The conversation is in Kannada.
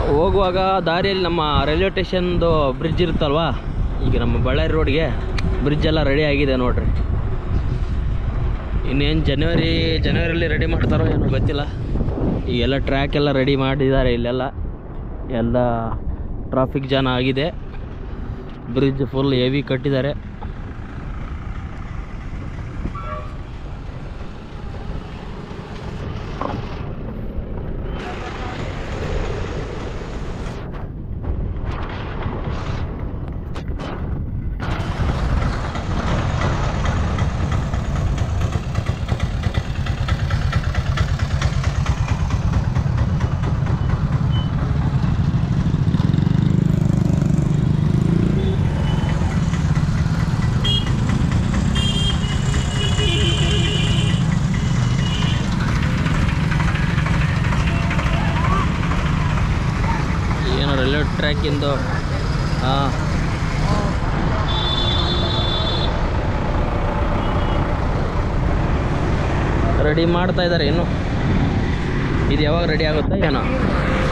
ಹೋಗುವಾಗ ದಾರಿಯಲ್ಲಿ ನಮ್ಮ ರೈಲ್ವೆ ಸ್ಟೇಷನ್ದು ಬ್ರಿಡ್ಜ್ ಇರುತ್ತಲ್ವಾ ಈಗ ನಮ್ಮ ಬಳ್ಳಾರಿ ರೋಡ್ಗೆ ಬ್ರಿಡ್ಜ್ ಎಲ್ಲ ರೆಡಿ ಆಗಿದೆ ನೋಡ್ರಿ ಇನ್ನೇನು ಜನವರಿ ಜನವರಿಯಲ್ಲಿ ರೆಡಿ ಮಾಡ್ತಾರೋ ಏನೋ ಗೊತ್ತಿಲ್ಲ ಈಗೆಲ್ಲ ಟ್ರ್ಯಾಕ್ ಎಲ್ಲ ರೆಡಿ ಮಾಡಿದ್ದಾರೆ ಇಲ್ಲೆಲ್ಲ ಎಲ್ಲ ಟ್ರಾಫಿಕ್ ಜಾಮ್ ಆಗಿದೆ ಬ್ರಿಡ್ಜ್ ಫುಲ್ ಹೆವಿ ಕಟ್ಟಿದ್ದಾರೆ ಏನೋ ರೈಲ್ವೆ ಟ್ರ್ಯಾಕಿಂದು ಹಾಂ ರೆಡಿ ಮಾಡ್ತಾ ಇದ್ದಾರೆ ಇನ್ನು ಇದು ಯಾವಾಗ ರೆಡಿ ಆಗುತ್ತಾ ಏನೋ